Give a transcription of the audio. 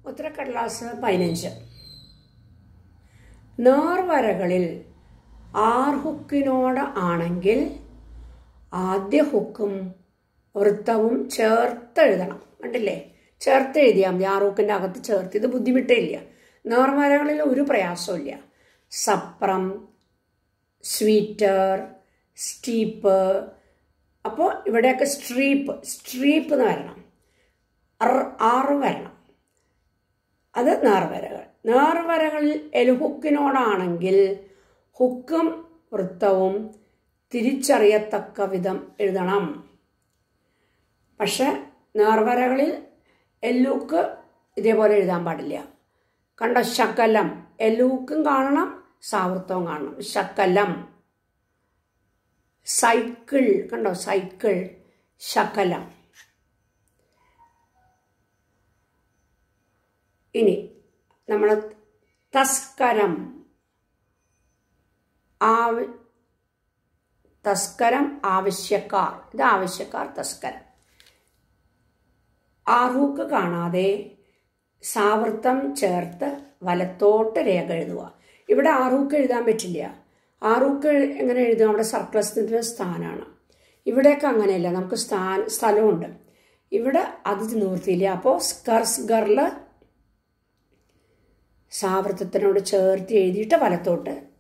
ഉത്തരക്കടലാസ് പതിനഞ്ച് നേർവരകളിൽ ആർ ഹുക്കിനോട് ആണെങ്കിൽ ആദ്യ ഹുക്കും വൃത്തവും ചേർത്ത് എഴുതണം കണ്ടില്ലേ ചേർത്ത് എഴുതിയാൽ മതി ആർ ഹുക്കിൻ്റെ അകത്ത് ചേർത്ത് ഇത് ബുദ്ധിമുട്ടില്ല നേർവരകളിൽ ഒരു പ്രയാസമില്ല സപ്രം സ്വീറ്റർ സ്റ്റീപ്പ് അപ്പോൾ ഇവിടെയൊക്കെ സ്ട്രീപ്പ് സ്ട്രീപ്പ് എന്ന് വരണം ആറ് വരണം അത് നേർവരകൾ നേർവരകളിൽ എൽഹുക്കിനോടാണെങ്കിൽ ഹുക്കും വൃത്തവും തിരിച്ചറിയത്തക്ക വിധം എഴുതണം പക്ഷെ നേർവരകളിൽ എല്ലൂക്ക് ഇതേപോലെ എഴുതാൻ പാടില്ല കണ്ടോ ശകലം എല്ലൂക്കും കാണണം സാവൃത്തവും കാണണം ശകലം സൈക്കിൾ കണ്ടോ സൈക്കിൾ ശകലം ഇനി നമ്മൾ തസ്കരം ആവ തസ്കരം ആവശ്യക്കാർ ഇത് ആവശ്യക്കാർ തസ്കരം ആറൂക്ക് കാണാതെ സാവൃത്തം ചേർത്ത് വലത്തോട്ട് രേഖ എഴുതുക ഇവിടെ ആറൂക്ക് എഴുതാൻ പറ്റില്ല ആറൂക്ക് എങ്ങനെ എഴുതുക അവിടെ സർക്ലസിൻ്റെ സ്ഥാനമാണ് ഇവിടെയൊക്കെ അങ്ങനെയല്ല നമുക്ക് സ്ഥാന സ്ഥലമുണ്ട് ഇവിടെ അത് നിവൃത്തിയില്ല അപ്പോൾ സ്കർ സ്കറിൽ സാവൃത്തത്തിനോട് ചേർത്ത് എഴുതിയിട്ട് വലത്തോട്ട്